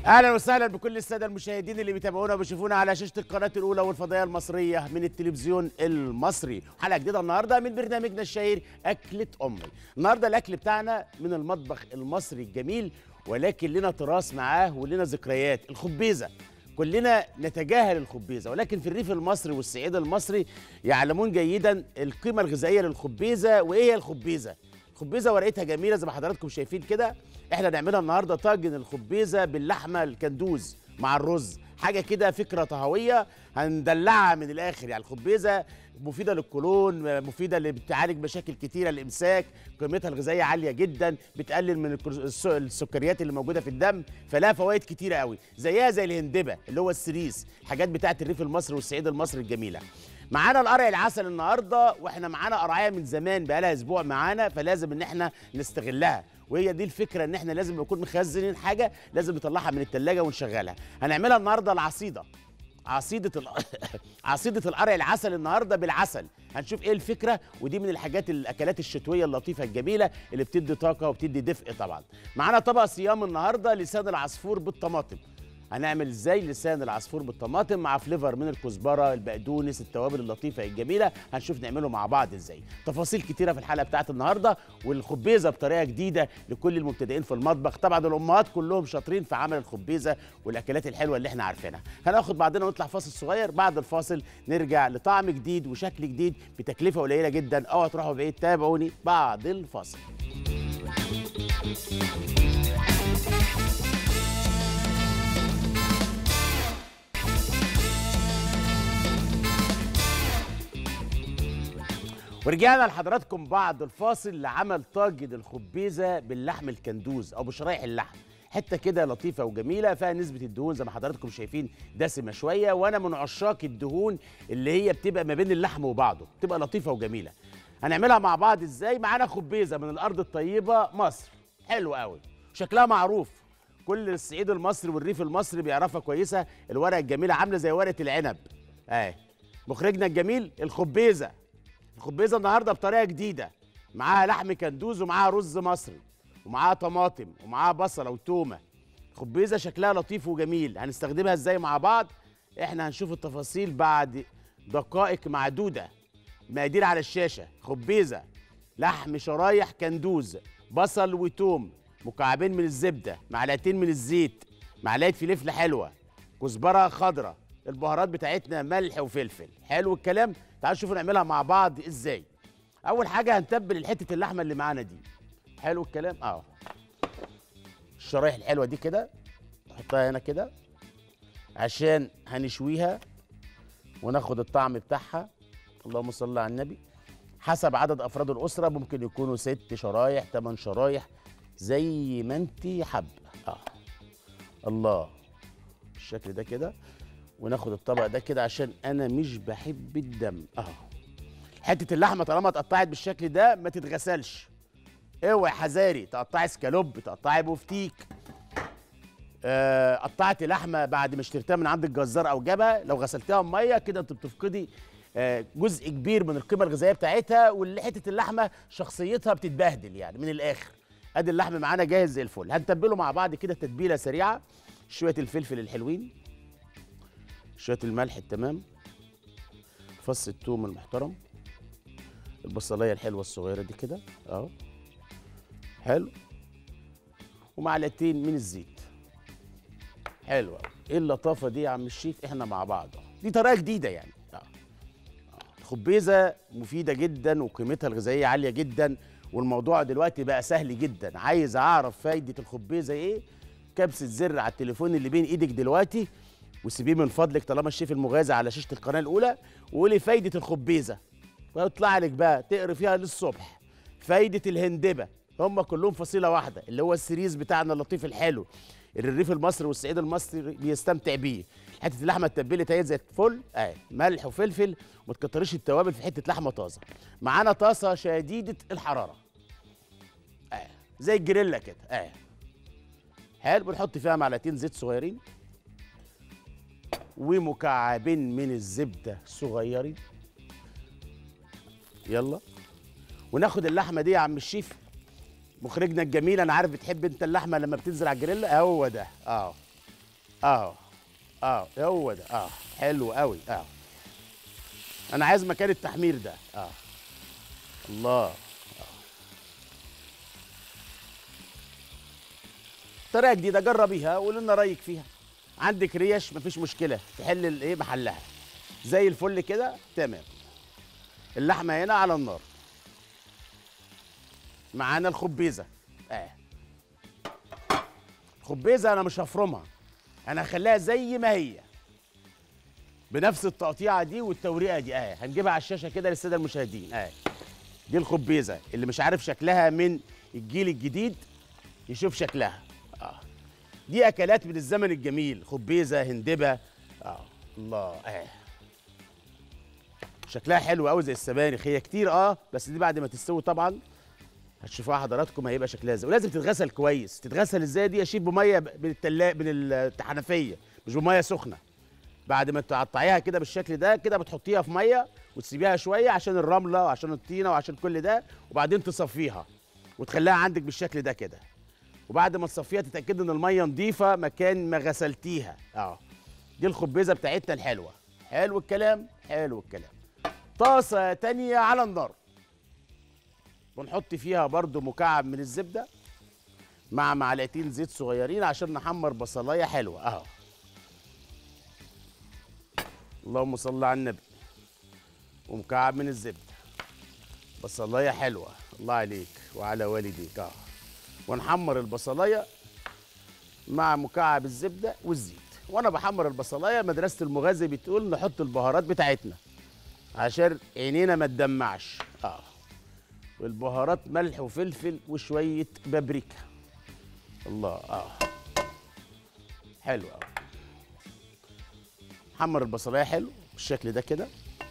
اهلا وسهلا بكل الساده المشاهدين اللي بيتابعونا وبيشوفونا على شاشه القناه الاولى والفضائيه المصريه من التلفزيون المصري حلقه جديده النهارده من برنامجنا الشهير اكله امي النهارده الاكل بتاعنا من المطبخ المصري الجميل ولكن لنا تراث معاه ولنا ذكريات الخبيزه كلنا نتجاهل الخبيزه ولكن في الريف المصري والصعيد المصري يعلمون جيدا القيمه الغذائيه للخبيزه وايه هي الخبيزه خبيزه ورقتها جميله زي ما حضراتكم شايفين كده احنا نعملها النهارده طاجن الخبيزه باللحمه الكندوز مع الرز حاجه كده فكره طهويه هندلعها من الاخر يعني الخبيزه مفيده للقولون مفيده اللي بتعالج مشاكل كتيره الامساك قيمتها الغذائيه عاليه جدا بتقلل من الكر- الس- السكريات اللي موجوده في الدم فلها فوائد كتيره قوي زيها زي الهندبه اللي هو السريس حاجات بتاعت الريف المصري والصعيد المصري الجميله معانا القرع العسل النهارده واحنا معانا قرعيه من زمان بقالها اسبوع معانا فلازم ان احنا نستغلها وهي دي الفكره ان احنا لازم نكون مخزنين حاجه لازم نطلعها من التلاجة ونشغلها هنعملها النهارده العصيده عصيده ال... عصيده القرع العسل النهارده بالعسل هنشوف ايه الفكره ودي من الحاجات الاكلات الشتويه اللطيفه الجميله اللي بتدي طاقه وبتدي دفء طبعا معانا طبق صيام النهارده لسان العصفور بالطماطم هنعمل ازاي لسان العصفور بالطماطم مع فليفر من الكزبره البقدونس التوابل اللطيفه الجميله هنشوف نعمله مع بعض ازاي تفاصيل كتيره في الحلقه بتاعت النهارده والخبيزه بطريقه جديده لكل المبتدئين في المطبخ طبعا الامهات كلهم شاطرين في عمل الخبيزه والاكلات الحلوه اللي احنا عارفينها هناخد بعضنا ونطلع فاصل صغير بعد الفاصل نرجع لطعم جديد وشكل جديد بتكلفه قليله جدا اوعوا تروحوا بعيد تابعوني بعد الفاصل ورجعنا لحضراتكم بعد الفاصل لعمل طاجن الخبيزه باللحم الكندوز او بشرايح اللحم حته كده لطيفه وجميله فيها نسبه الدهون زي ما حضراتكم شايفين دسمه شويه وانا من عشاق الدهون اللي هي بتبقى ما بين اللحم وبعضه بتبقى لطيفه وجميله هنعملها مع بعض ازاي معانا خبيزه من الارض الطيبه مصر حلو قوي شكلها معروف كل الصعيد المصري والريف المصري بيعرفها كويسه الورقه الجميله عامله زي ورقه العنب اهي مخرجنا الجميل الخبيزه الخبيزه النهارده بطريقه جديده معاها لحم كندوز ومعاها رز مصري ومعاها طماطم ومعاها بصله وتومه خبيزه شكلها لطيف وجميل هنستخدمها ازاي مع بعض احنا هنشوف التفاصيل بعد دقائق معدوده مقادير على الشاشه خبيزه لحم شرايح كندوز بصل وتوم مكعبين من الزبده معلقتين من الزيت معلقه فلفل حلوه كزبره خضراء البهارات بتاعتنا ملح وفلفل حلو الكلام تعالوا نشوفوا نعملها مع بعض ازاي اول حاجه هنتبل حته اللحمه اللي معانا دي حلو الكلام اه الشرايح الحلوه دي كده نحطها هنا كده عشان هنشويها وناخد الطعم بتاعها اللهم صل على النبي حسب عدد افراد الاسره ممكن يكونوا ست شرايح ثمان شرايح زي ما انت حابه اه الله بالشكل ده كده وناخد الطبق ده كده عشان انا مش بحب الدم اهو حته اللحمه طالما اتقطعت بالشكل ده ما تتغسلش اوعي حذاري تقطعي سكالوب تقطعي بوفتيك آه، قطعتي لحمه بعد ما اشتريتها من عند الجزار او جابها لو غسلتها بميه كده انت بتفقدي آه، جزء كبير من القيمه الغذائيه بتاعتها وحته اللحمه شخصيتها بتتبهدل يعني من الاخر ادي اللحم معانا جاهز زي الفل هنتبله مع بعض كده تتبيله سريعه شويه الفلفل الحلوين شويه الملح التمام فص الثوم المحترم البصلايه الحلوه الصغيره دي كده اهو حلو ومعلقتين من الزيت حلو أوي. ايه اللطافه دي يا عم الشيف احنا مع بعض أهو. دي طريقه جديده يعني اه آه. الخبيزه مفيده جدا وقيمتها الغذائيه عاليه جدا والموضوع دلوقتي بقى سهل جدا عايز اعرف فايده الخبيزه ايه كبسه زر على التليفون اللي بين ايدك دلوقتي وسيبيه من فضلك طالما الشيف المغازي على شاشه القناه الاولى وقولي فايده الخبيزه ويطلع لك بقى تقري فيها للصبح فايده الهندبه هم كلهم فصيله واحده اللي هو السريز بتاعنا اللطيف الحلو اللي الريف المصري والصعيد المصري بيستمتع بيه حته اللحمه اتبلت اهي زي الفل اهي ملح وفلفل وما تكتريش التوابل في حته لحمه طازه معانا طاسه شديده الحراره اهي زي الجريلا كده اهي حلو بنحط فيها معلقتين زيت صغيرين ومكعبين من الزبده صغيرين يلا وناخد اللحمه دي يا عم الشيف مخرجنا الجميل انا عارف بتحب انت اللحمه لما بتنزل على الجريل هو ده اه اه اه هو ده اه حلو قوي اه انا عايز مكان التحمير ده اه الله آه. طريقه جديده جربيها وقول لنا رايك فيها عندك ريش مفيش مشكله تحل الايه محلها زي الفل كده تمام اللحمه هنا على النار معانا الخبيزه اه الخبيزه انا مش هفرمها انا هخليها زي ما هي بنفس التقطيعه دي والتوريقه دي اه هنجيبها على الشاشه كده للساده المشاهدين اه دي الخبيزه اللي مش عارف شكلها من الجيل الجديد يشوف شكلها اه دي اكلات من الزمن الجميل خبيزه هندبه اه الله اه شكلها حلو قوي زي السبانخ هي كتير اه بس دي بعد ما تستوي طبعا هتشوفوها حضراتكم هيبقى شكلها ازاي ولازم تتغسل كويس تتغسل ازاي دي اشيل بميه ب- من التلا من الحنفيه مش بميه سخنه بعد ما تقطعيها كده بالشكل ده كده بتحطيها في ميه وتسيبيها شويه عشان الرمله وعشان الطينه وعشان كل ده وبعدين تصفيها وتخليها عندك بالشكل ده كده وبعد ما تصفيها تتاكد ان الميه نظيفه مكان ما غسلتيها اه دي الخبيزه بتاعتنا الحلوه حلو الكلام حلو الكلام طاسه تانية على النار ونحط فيها برضو مكعب من الزبده مع معلقتين زيت صغيرين عشان نحمر بصلايه حلوه اهو اللهم صل على النبي ومكعب من الزبده بصلايه حلوه الله عليك وعلى والديك اه ونحمر البصلايه مع مكعب الزبده والزيت وانا بحمر البصلايه مدرسه المغازي بتقول نحط البهارات بتاعتنا عشان عينينا ما تدمعش اه والبهارات ملح وفلفل وشويه بابريكا الله اه حلو قوي حمر البصلايه حلو بالشكل ده كده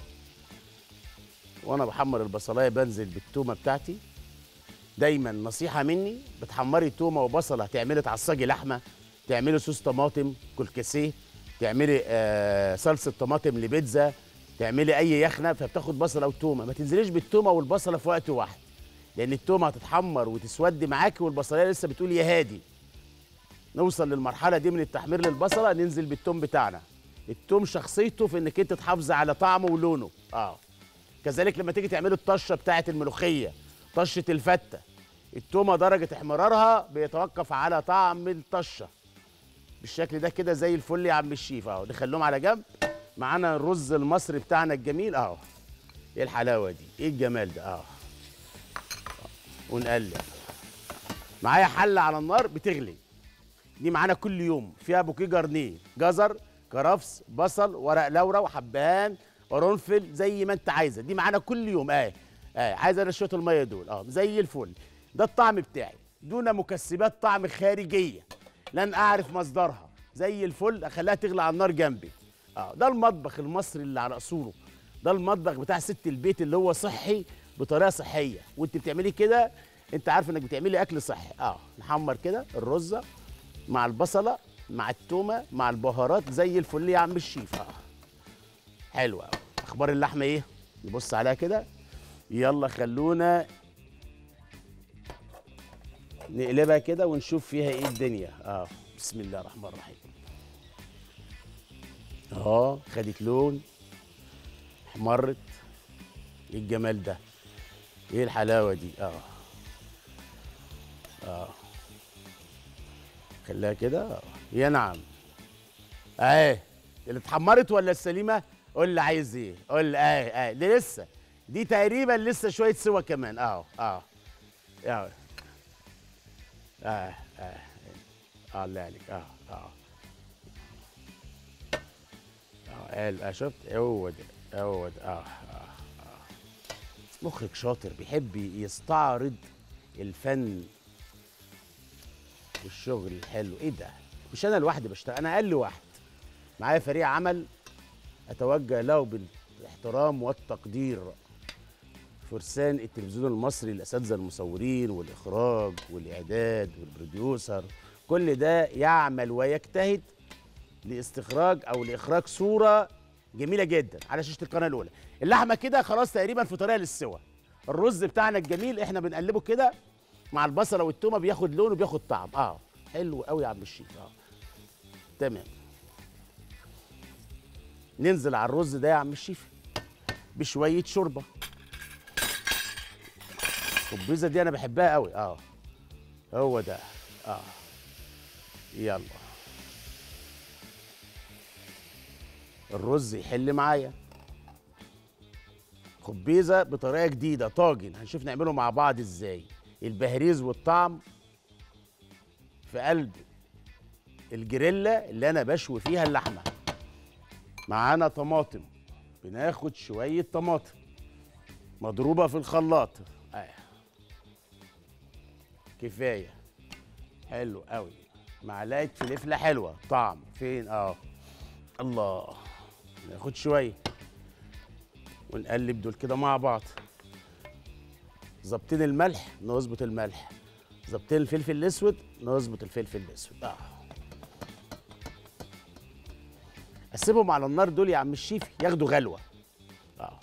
وانا بحمر البصلايه بنزل بالتومه بتاعتي دايما نصيحه مني بتحمري تومه وبصله هتعملي تعصجي لحمه تعملي صوص طماطم كلكسيه تعملي آه صلصه طماطم لبيتزا تعملي اي يخنه فبتاخد بصله وتومه ما تنزليش بالتومه والبصله في وقت واحد لان التومه هتتحمر وتسود معاكي والبصلايه لسه بتقول يا هادي نوصل للمرحله دي من التحمير للبصله ننزل بالتوم بتاعنا التوم شخصيته في انك انت تحافظي على طعمه ولونه اه كذلك لما تيجي تعملي الطشه بتاعه الملوخيه طشه الفته التومه درجه احمرارها بيتوقف على طعم الطشه بالشكل ده كده زي الفل يا عم الشيف اهو نخليهم على جنب معانا الرز المصري بتاعنا الجميل اهو ايه الحلاوه دي ايه الجمال ده اه ونقلب معايا حله على النار بتغلي دي معانا كل يوم فيها بوكيه جرنيه جزر كرفس بصل ورق لورا وحبهان قرنفل زي ما انت عايزه دي معانا كل يوم اه اه عايزه انا شويه الميه دول اه زي الفل ده الطعم بتاعي دون مكسبات طعم خارجيه لن اعرف مصدرها زي الفل اخليها تغلي على النار جنبي اه ده المطبخ المصري اللي على اصوله ده المطبخ بتاع ست البيت اللي هو صحي بطريقه صحيه وانت بتعملي كده انت عارف انك بتعملي اكل صحي اه نحمر كده الرزه مع البصله مع التومه مع البهارات زي الفل يا عم الشيف اه حلو قوي اخبار اللحمه ايه نبص عليها كده يلا خلونا نقلبها كده ونشوف فيها ايه الدنيا اه بسم الله الرحمن الرحيم اه خدت لون احمرت ايه الجمال ده ايه الحلاوه دي اه اه خليها كده آه. يا نعم اهي اللي اتحمرت ولا السليمه قول لي عايز ايه قول لي اهي اهي دي لسه دي تقريبا لسه شويه سوا كمان اه اه اه اه اه اه الله عليك اه اه اه قال اه شفت هو ده هو ده اه اه اه مخرج شاطر بيحب يستعرض الفن والشغل الحلو ايه ده مش انا لوحدي بشتغل انا اقل واحد معايا فريق عمل اتوجه له بالاحترام والتقدير فرسان التلفزيون المصري الاساتذه المصورين والاخراج والاعداد والبروديوسر كل ده يعمل ويجتهد لاستخراج او لاخراج صوره جميله جدا على شاشه القناه الاولى اللحمه كده خلاص تقريبا في طريقها للسوى الرز بتاعنا الجميل احنا بنقلبه كده مع البصله والتومه بياخد لون وبياخد طعم اه حلو قوي يا عم الشيف اه تمام ننزل على الرز ده يا عم الشيف بشويه شوربه الخبيزه دي انا بحبها قوي اه هو ده اه يلا الرز يحل معايا خبيزه بطريقه جديده طاجن هنشوف نعمله مع بعض ازاي البهريز والطعم في قلب الجريلا اللي انا بشوي فيها اللحمه معانا طماطم بناخد شويه طماطم مضروبه في الخلاط آه. كفايه حلو قوي معلقه فلفله حلوه طعم فين اه الله ناخد شويه ونقلب دول كده مع بعض ظابطين الملح نظبط الملح ظابطين الفلفل الاسود نظبط الفلفل الاسود اه اسيبهم على النار دول يا عم الشيف ياخدوا غلوه اه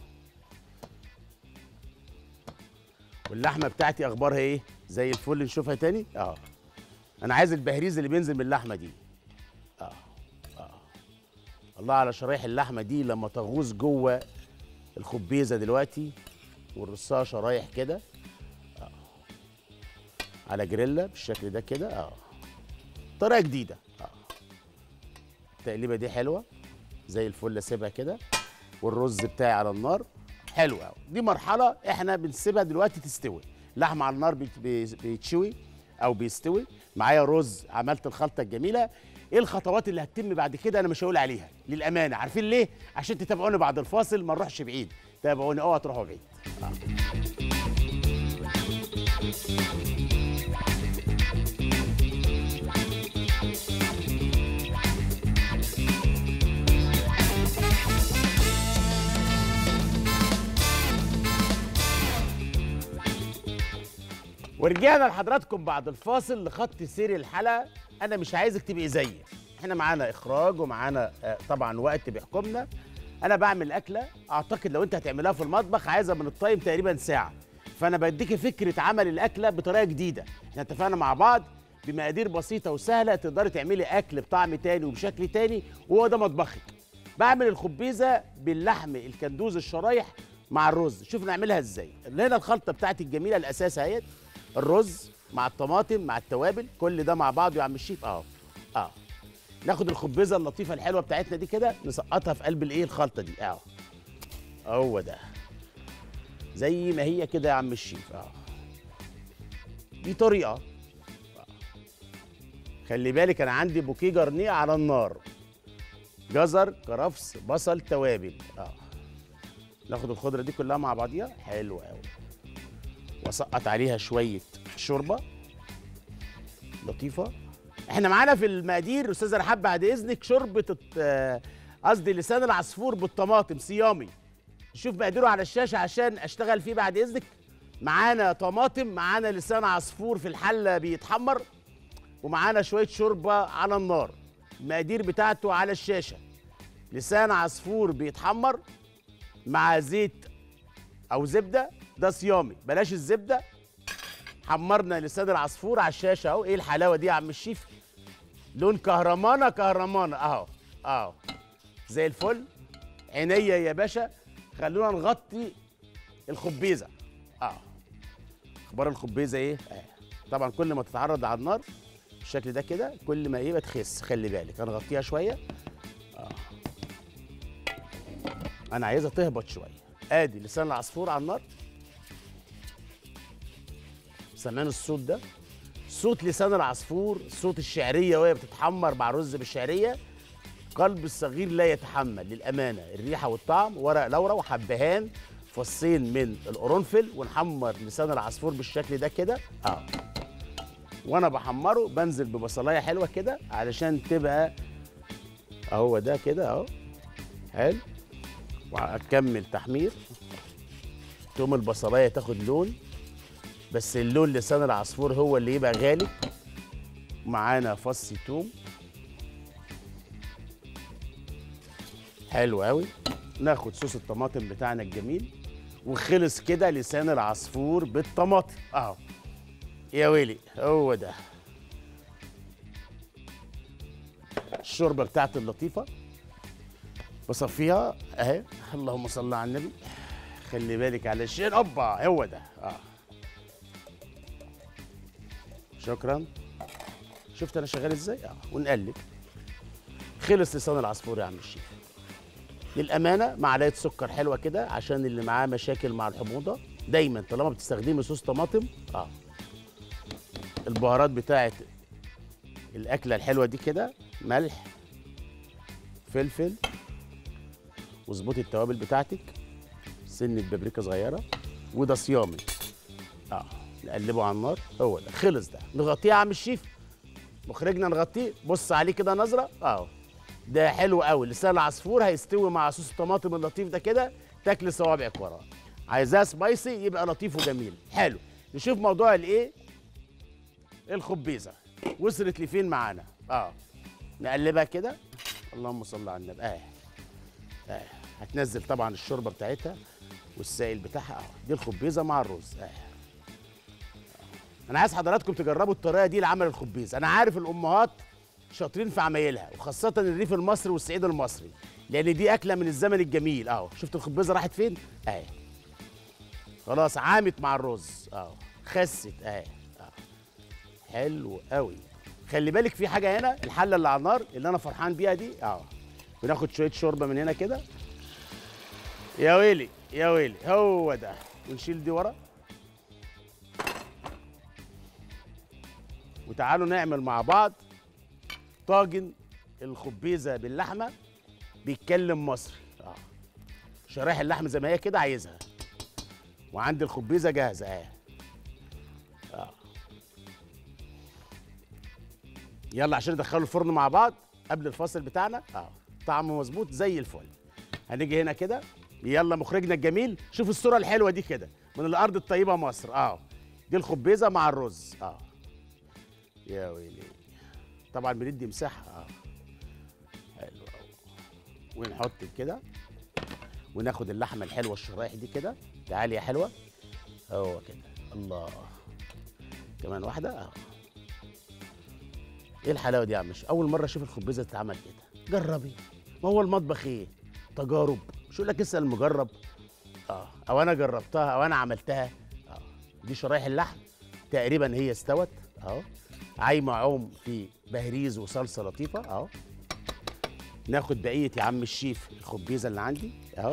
واللحمه بتاعتي اخبارها ايه زي الفل نشوفها تاني اه انا عايز البهريز اللي بينزل من اللحمه دي اه اه الله على شرايح اللحمه دي لما تغوص جوه الخبيزه دلوقتي ونرصها شرايح كده آه. على جريلا بالشكل ده كده اه طريقه جديده اه التقليبه دي حلوه زي الفل اسيبها كده والرز بتاعي على النار حلو قوي دي مرحله احنا بنسيبها دلوقتي تستوي لحمه على النار بيت- بي- بيتشوي او بيستوي معايا رز عملت الخلطه الجميله ايه الخطوات اللي هتتم بعد كده انا مش هقول عليها للامانه عارفين ليه عشان تتابعوني بعد الفاصل ما نروحش بعيد تابعوني اوعى تروحوا بعيد ورجعنا لحضراتكم بعد الفاصل لخط سير الحلقه انا مش عايزك تبقي زيي احنا معانا اخراج ومعانا آه، طبعا وقت بيحكمنا انا بعمل اكله اعتقد لو انت هتعملها في المطبخ عايزه من التايم تقريبا ساعه فانا بديكي فكره عمل الاكله بطريقه جديده احنا اتفقنا مع بعض بمقادير بسيطه وسهله تقدري تعملي اكل بطعم تاني وبشكل تاني وهو ده مطبخك بعمل الخبيزه باللحم الكندوز الشرايح مع الرز شوف نعملها ازاي اللي هنا الخلطه بتاعتي الجميله الاساس اهيت الرز مع الطماطم مع التوابل كل ده مع بعضه يا عم الشيف اه اه ناخد الخبيزه اللطيفه الحلوه بتاعتنا دي كده نسقطها في قلب الايه الخلطه دي اه هو ده زي ما هي كده يا عم الشيف اه دي طريقه آه. خلي بالك انا عندي بوكيه جرنيه على النار جزر كرفس بصل توابل اه ناخد الخضره دي كلها مع بعضيها حلو قوي واسقط عليها شويه شوربه لطيفه احنا معانا في المقادير استاذه رحاب بعد اذنك شوربه الت- آه، قصدي لسان العصفور بالطماطم صيامي شوف مقاديره على الشاشه عشان اشتغل فيه بعد اذنك معانا طماطم معانا لسان عصفور في الحله بيتحمر ومعانا شويه شوربه على النار المقادير بتاعته على الشاشه لسان عصفور بيتحمر مع زيت او زبده ده صيامي بلاش الزبده حمرنا لسان العصفور على الشاشه اهو ايه الحلاوه دي يا عم الشيف لون كهرمانه كهرمانه اهو اهو زي الفل عينيا يا باشا خلونا نغطي الخبيزه اه اخبار الخبيزه ايه آه. طبعا كل ما تتعرض على النار بالشكل ده كده كل ما ايه بتخس خلي بالك هنغطيها شويه اه انا عايزها تهبط شويه ادي لسان العصفور على النار سمان الصوت ده صوت لسان العصفور صوت الشعريه وهي بتتحمر مع رز بالشعريه قلب الصغير لا يتحمل للامانه الريحه والطعم ورق لورا وحبهان فصين من القرنفل ونحمر لسان العصفور بالشكل ده كده اه وانا بحمره بنزل ببصلايه حلوه كده علشان تبقى اهو ده كده اهو حلو واكمل تحمير تقوم البصلايه تاخد لون بس اللون لسان العصفور هو اللي يبقى غالي معانا فص توم حلو قوي ناخد صوص الطماطم بتاعنا الجميل وخلص كده لسان العصفور بالطماطم اهو يا ويلي هو ده الشوربه بتاعتي اللطيفه بصفيها اهي اللهم صل على النبي خلي بالك على الشيء اوبا هو ده اه شكرا شفت انا شغال ازاي اه ونقلب خلص لسان العصفور يا عم الشيف للامانه معلقه سكر حلوه كده عشان اللي معاه مشاكل مع الحموضه دايما طالما بتستخدمي صوص طماطم اه البهارات بتاعت الاكله الحلوه دي كده ملح فلفل واظبطي التوابل بتاعتك سنه بابريكا صغيره وده صيامي اه نقلبه على النار هو ده خلص ده نغطيه يا عم الشيف مخرجنا نغطيه بص عليه كده نظره اهو ده حلو قوي لسان العصفور هيستوي مع صوص الطماطم اللطيف ده كده تاكل صوابعك وراه عايزاه سبايسي يبقى لطيف وجميل حلو نشوف موضوع الايه الخبيزه وصلت لفين معانا اه نقلبها كده اللهم صل على النبي اه اه هتنزل طبعا الشوربه بتاعتها والسائل بتاعها اه دي الخبيزه مع الرز اه انا عايز حضراتكم تجربوا الطريقه دي لعمل الخبيز انا عارف الامهات شاطرين في عمايلها وخاصه الريف المصري والصعيد المصري لان دي اكله من الزمن الجميل اهو شفت الخبيزه راحت فين اهي خلاص عامت مع الرز اهو خست اهي اهو حلو قوي خلي بالك في حاجه هنا الحله اللي على النار اللي انا فرحان بيها دي اهو بناخد شويه شوربه من هنا كده يا ويلي يا ويلي هو ده ونشيل دي ورا وتعالوا نعمل مع بعض طاجن الخبيزه باللحمه بيتكلم مصري اه شرايح اللحم زي ما هي كده عايزها وعندي الخبيزه جاهزه اهي اه يلا عشان ندخله الفرن مع بعض قبل الفاصل بتاعنا اه طعمه مظبوط زي الفل هنيجي هنا كده يلا مخرجنا الجميل شوف الصوره الحلوه دي كده من الارض الطيبه مصر اه دي الخبيزه مع الرز اه يا ويلي طبعا بندي مساحه اه حلو قوي ونحط كده وناخد اللحمه الحلوه الشرايح دي كده تعالي يا حلوه هو كده الله كمان واحده اهو ايه الحلاوه دي يا عم اول مره اشوف الخبيزه تتعمل كده جربي ما هو المطبخ ايه تجارب مش يقول لك اسال المجرب اه او انا جربتها او انا عملتها اه دي شرايح اللحم تقريبا هي استوت اهو عايمه عوم في بهريز وصلصه لطيفه اهو ناخد بقيه يا عم الشيف الخبيزه اللي عندي اهو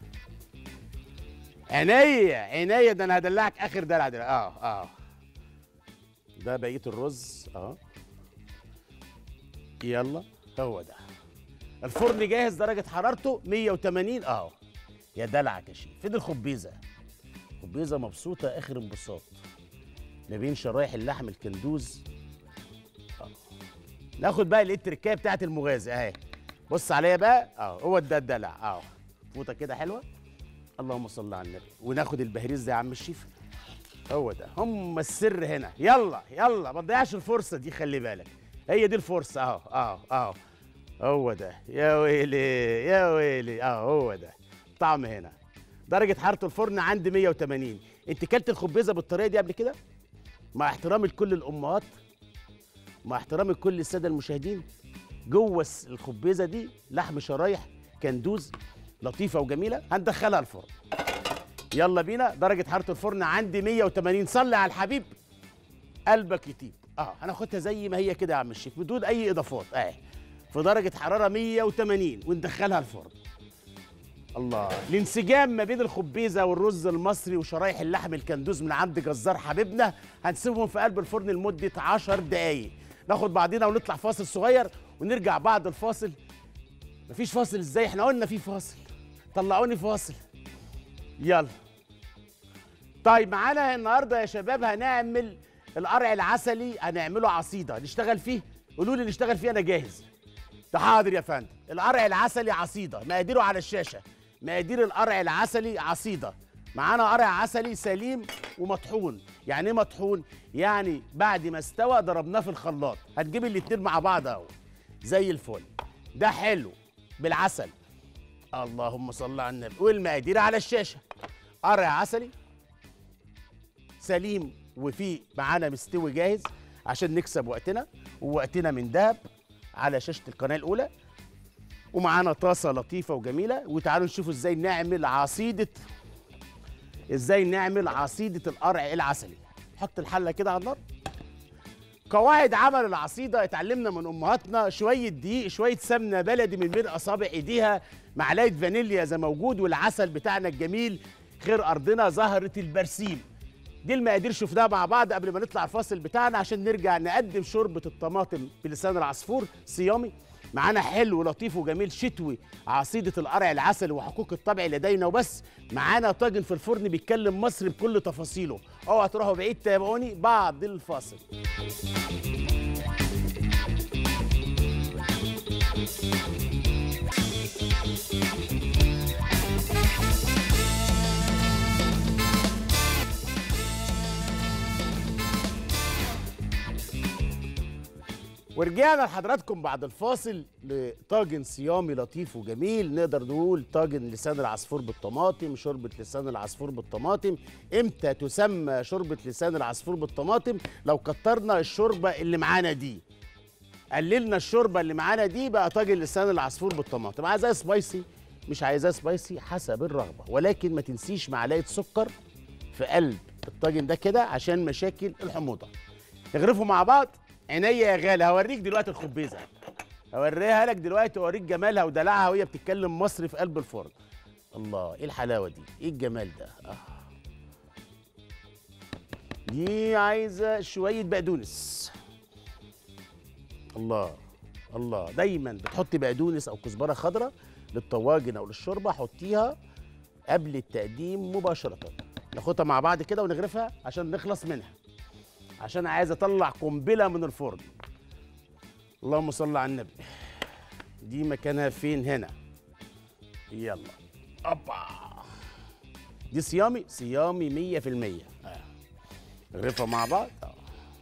عينيا عينيا ده انا هدلعك اخر دلع دلع اه اه ده بقيه الرز اهو يلا هو ده الفرن جاهز درجه حرارته 180 اهو يا دلعك يا شيف فين الخبيزه خبيزه مبسوطه اخر انبساط ما بين شرايح اللحم الكندوز آه. ناخد بقى الايه التركايه بتاعت المغازي اهي بص عليا بقى اه هو ده الدلع اه فوطه كده حلوه اللهم صل على النبي وناخد البهريز ده يا عم الشيف هو ده هم السر هنا يلا يلا ما تضيعش الفرصه دي خلي بالك هي دي الفرصه اهو اهو اهو هو ده يا ويلي يا ويلي اه هو ده طعم هنا درجه حراره الفرن عندي 180 انت كلت الخبيزه بالطريقه دي قبل كده مع احترامي لكل الامهات مع احترامي لكل الساده المشاهدين جوه الس- الخبيزه دي لحم شرايح كندوز لطيفه وجميله هندخلها الفرن يلا بينا درجه حراره الفرن عندي 180 صلي على الحبيب قلبك يطيب اه هناخدها زي ما هي كده يا عم الشيف بدون اي اضافات اه في درجه حراره 180 وندخلها الفرن الله الانسجام ما بين الخبيزه والرز المصري وشرايح اللحم الكندوز من عند جزار حبيبنا هنسيبهم في قلب الفرن لمده 10 دقايق ناخد بعضينا ونطلع فاصل صغير ونرجع بعد الفاصل مفيش فاصل ازاي احنا قلنا في فاصل طلعوني فاصل يلا طيب معانا النهارده يا شباب هنعمل القرع العسلي هنعمله عصيده نشتغل فيه قولوا لي نشتغل فيه انا جاهز ده حاضر يا فندم القرع العسلي عصيده مقاديره على الشاشه مقادير القرع العسلي عصيده معانا قرع عسلي سليم ومطحون يعني ايه مطحون يعني بعد ما استوى ضربناه في الخلاط هتجيب الاتنين مع بعض اهو زي الفل ده حلو بالعسل اللهم صل على النبي والمقادير على الشاشه قرع عسلي سليم وفيه معانا مستوي جاهز عشان نكسب وقتنا ووقتنا من دهب على شاشه القناه الاولى ومعانا طاسه لطيفه وجميله وتعالوا نشوفوا ازاي نعمل عصيده ازاي نعمل عصيده القرع العسلي حط الحله كده على النار قواعد عمل العصيده اتعلمنا من امهاتنا شويه دقيق شويه سمنه بلدي من بين اصابع ايديها معلقه فانيليا زي موجود والعسل بتاعنا الجميل خير ارضنا زهره البرسيم دي المقادير شفناها مع بعض قبل ما نطلع الفاصل بتاعنا عشان نرجع نقدم شوربه الطماطم بلسان العصفور صيامي معانا حلو لطيف وجميل شتوي عصيدة القرع العسل وحقوق الطبع لدينا وبس معانا طاجن في الفرن بيتكلم مصري بكل تفاصيله اوعى تروحوا بعيد تابعوني بعد الفاصل ورجعنا لحضراتكم بعد الفاصل لطاجن صيامي لطيف وجميل نقدر نقول طاجن لسان العصفور بالطماطم شوربة لسان العصفور بالطماطم امتى تسمى شوربة لسان العصفور بالطماطم لو كترنا الشوربة اللي معانا دي قللنا الشوربة اللي معانا دي بقى طاجن لسان العصفور بالطماطم عايزاه سبايسي مش عايزاه سبايسي حسب الرغبة ولكن ما تنسيش معلقة سكر في قلب الطاجن ده كده عشان مشاكل الحموضة نغرفه مع بعض عينيا يا غالي هوريك دلوقتي الخبيزه هوريها لك دلوقتي واوريك جمالها ودلعها وهي بتتكلم مصري في قلب الفرن الله ايه الحلاوه دي ايه الجمال ده آه. دي عايزه شويه بقدونس الله الله دايما بتحطي بقدونس او كزبره خضراء للطواجن او للشوربه حطيها قبل التقديم مباشره ناخدها مع بعض كده ونغرفها عشان نخلص منها عشان عايز اطلع قنبله من الفرن اللهم صل على النبي دي مكانها فين هنا يلا اوبا دي صيامي صيامي مية في المية آه. نغرفها مع بعض آه.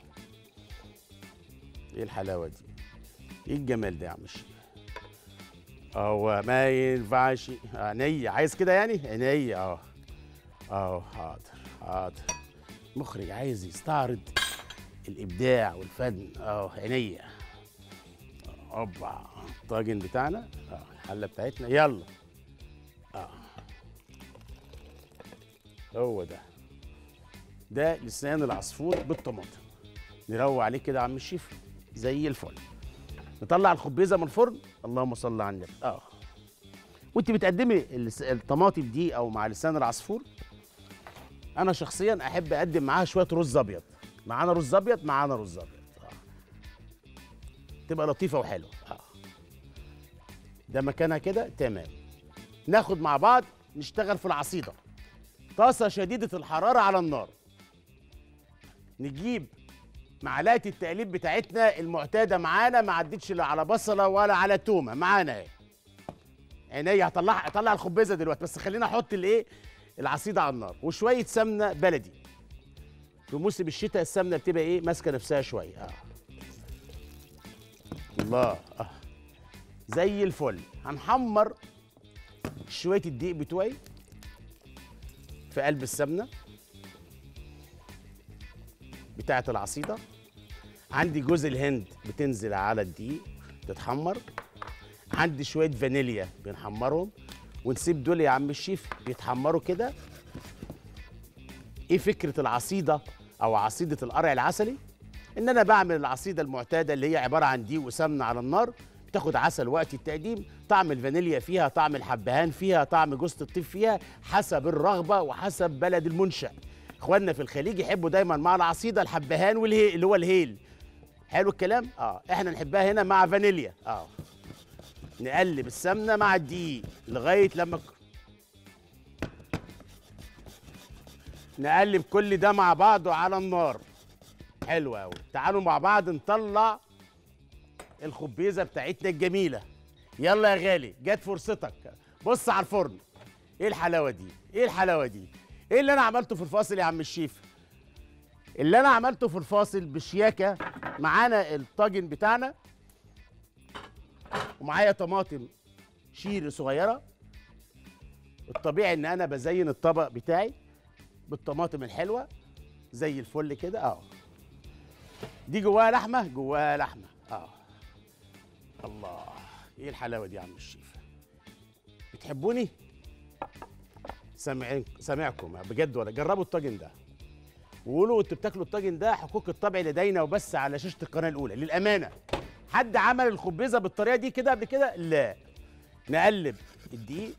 ايه الحلاوه دي ايه الجمال ده يا عم الشيخ هو ما ينفعش عينيا عايز كده يعني عينيا اه اه حاضر حاضر مخرج عايز يستعرض الابداع والفن اه عينيا اوبا الطاجن بتاعنا اه الحله بتاعتنا يلا اه هو ده ده لسان العصفور بالطماطم نروق عليه كده يا عم الشيف زي الفل نطلع الخبيزه من الفرن اللهم صل على النبي اه وانت بتقدمي الس- الطماطم دي او مع لسان العصفور انا شخصيا احب اقدم معاها شويه رز ابيض معانا رز ابيض معانا رز ابيض آه. تبقى لطيفه وحلوه آه. ده مكانها كده تمام ناخد مع بعض نشتغل في العصيده طاسه شديده الحراره على النار نجيب معلقه التقليب بتاعتنا المعتاده معانا ما عدتش لا على بصله ولا على تومه معانا اهي عينيا هطلع هطلع الخبيزه دلوقتي بس خلينا احط الايه العصيده على النار وشويه سمنه بلدي في موسم الشتاء السمنه بتبقى ايه ماسكه نفسها شويه اه الله آه. زي الفل هنحمر شويه الدقيق بتوعي في قلب السمنه بتاعه العصيده عندي جوز الهند بتنزل على الدقيق تتحمر عندي شويه فانيليا بنحمرهم ونسيب دول يا عم الشيف بيتحمروا كده ايه فكره العصيده او عصيده القرع العسلي ان انا بعمل العصيده المعتاده اللي هي عباره عن دقيق وسمنه على النار بتاخد عسل وقت التقديم طعم الفانيليا فيها طعم الحبهان فيها طعم جوز الطيب فيها حسب الرغبه وحسب بلد المنشأ اخواننا في الخليج يحبوا دايما مع العصيده الحبهان والهيل اللي هو الهيل حلو الكلام اه احنا نحبها هنا مع فانيليا اه نقلب السمنه مع الدقيق لغايه لما ك- نقلب كل ده مع بعضه على النار حلو قوي تعالوا مع بعض نطلع الخبيزه بتاعتنا الجميله يلا يا غالي جت فرصتك بص على الفرن ايه الحلاوه دي ايه الحلاوه دي ايه اللي انا عملته في الفاصل يا عم الشيف اللي انا عملته في الفاصل بشياكه معانا الطاجن بتاعنا ومعايا طماطم شير صغيره الطبيعي ان انا بزين الطبق بتاعي بالطماطم الحلوه زي الفل كده اه دي جواها لحمه جواها لحمه اه الله ايه الحلاوه دي يا عم الشيف بتحبوني سامعين سامعكم بجد ولا جربوا الطاجن ده وقولوا انتوا بتاكلوا الطاجن ده حقوق الطبع لدينا وبس على شاشه القناه الاولى للامانه حد عمل الخبيزه بالطريقه دي كده قبل كده لا نقلب الدقيق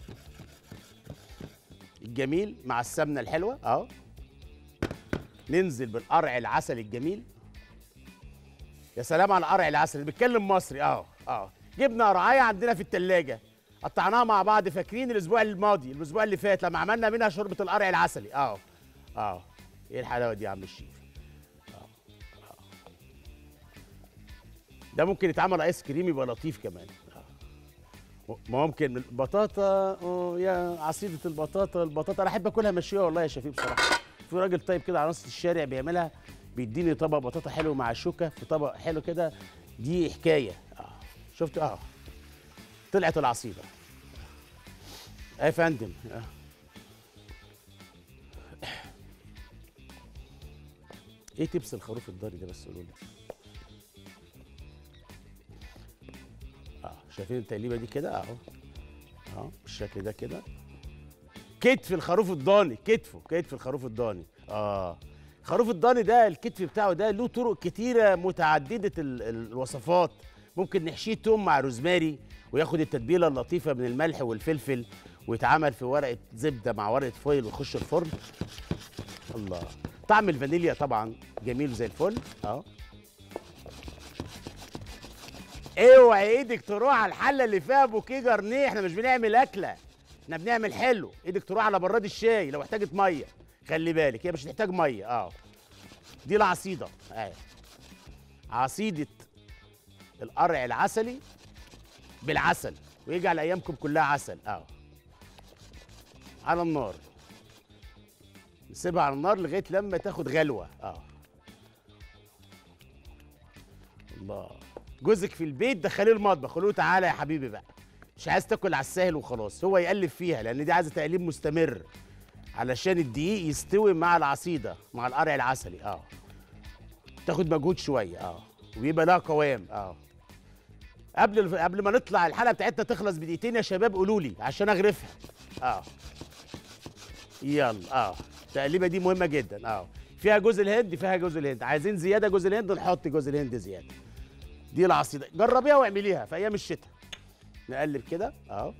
الجميل مع السمنه الحلوه اهو ننزل بالقرع العسل الجميل يا سلام على قرع العسل اللي بيتكلم مصري اهو اهو جبنا قرعايه عندنا في التلاجة قطعناها مع بعض فاكرين الاسبوع الماضي الاسبوع اللي فات لما عملنا منها شوربه القرع العسلي اهو اهو ايه الحلاوه دي يا عم الشيف أهو، أهو. ده ممكن يتعمل ايس كريم يبقى لطيف كمان أهو. ممكن البطاطا أوه يا عصيده البطاطا البطاطا انا احب اكلها مشويه والله يا شفيق بصراحه في راجل طيب كده على نص الشارع بيعملها بيديني طبق بطاطا حلو مع شوكه في طبق حلو كده دي حكايه اه شفت اه طلعت العصيده ايه يا فندم آه. ايه تبس الخروف الضاري ده بس قولوا لي اه شايفين التقليبه دي كده اهو اهو بالشكل ده كده كتف الخروف الضاني كتفه كتف الخروف الضاني اه خروف الضاني ده الكتف بتاعه ده له طرق كتيره متعدده ال- ال- الوصفات ممكن نحشيه توم مع روزماري وياخد التتبيله اللطيفه من الملح والفلفل ويتعمل في ورقه زبده مع ورقه فويل ويخش الفرن الله طعم الفانيليا طبعا جميل زي الفل اهو اوعي ايدك تروح على الحله اللي فيها بوكيه جرنيه احنا مش بنعمل اكله احنا بنعمل حلو ايدك تروح على براد الشاي لو احتاجت ميه خلي بالك هي مش هتحتاج ميه اه دي العصيده اهي عصيده القرع العسلي بالعسل ويجعل ايامكم كلها عسل اه على النار نسيبها على النار لغايه لما تاخد غلوه اه الله جوزك في البيت دخليه المطبخ قول له تعالى يا حبيبي بقى مش عايز تاكل على السهل وخلاص هو يقلب فيها لان دي عايزه تقليب مستمر علشان الدقيق يستوي مع العصيده مع القرع العسلي اه تاخد مجهود شويه اه ويبقى لها قوام اه قبل الف... قبل ما نطلع الحلقه بتاعتنا تخلص بدقيقتين يا شباب قولوا لي عشان اغرفها اه يلا اه التقليبه دي مهمه جدا اه فيها جوز الهند فيها جوز الهند عايزين زياده جوز الهند نحط جوز الهند زياده دي العصيده جربيها واعمليها في ايام الشتاء نقلب كده اهو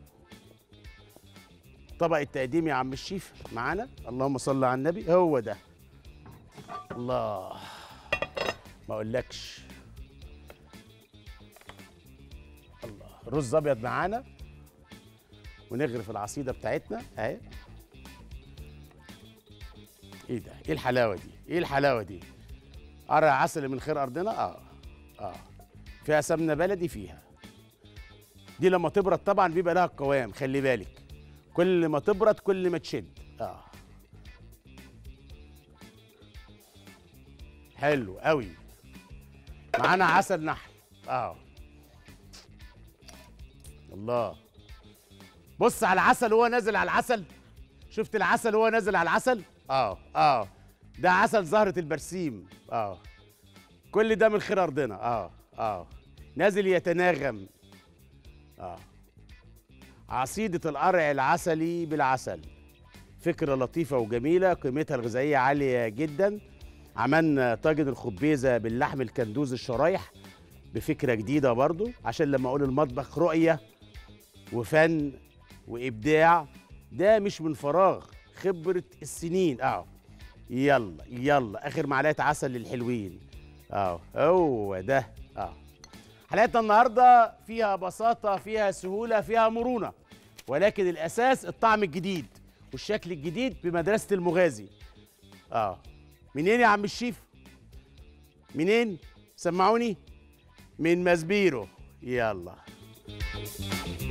طبق التقديم يا عم الشيف معانا اللهم صل على النبي هو ده الله ما اقولكش الله رز ابيض معانا ونغرف العصيده بتاعتنا اهي ايه ده ايه الحلاوه دي ايه الحلاوه دي قرع عسل من خير ارضنا اه اه فيها سمنه بلدي فيها دي لما تبرد طبعا بيبقى لها قوام خلي بالك كل ما تبرد كل ما تشد اه حلو قوي معانا عسل نحل اه الله بص على العسل وهو نازل على العسل شفت العسل وهو نازل على العسل اه اه ده عسل زهرة البرسيم اه كل ده من خير ارضنا اه اه نازل يتناغم اه عصيدة القرع العسلي بالعسل فكرة لطيفة وجميلة قيمتها الغذائية عالية جدا عملنا طاجن الخبيزة باللحم الكندوز الشرايح بفكرة جديدة برضو عشان لما أقول المطبخ رؤية وفن وإبداع ده مش من فراغ خبرة السنين اه يلا يلا آخر معلقة عسل للحلوين اه هو ده اه حلقتنا النهارده فيها بساطة فيها سهولة فيها مرونة ولكن الأساس الطعم الجديد والشكل الجديد بمدرسة المغازي اه منين يا عم الشيف منين سمعوني من مزبيرو يلا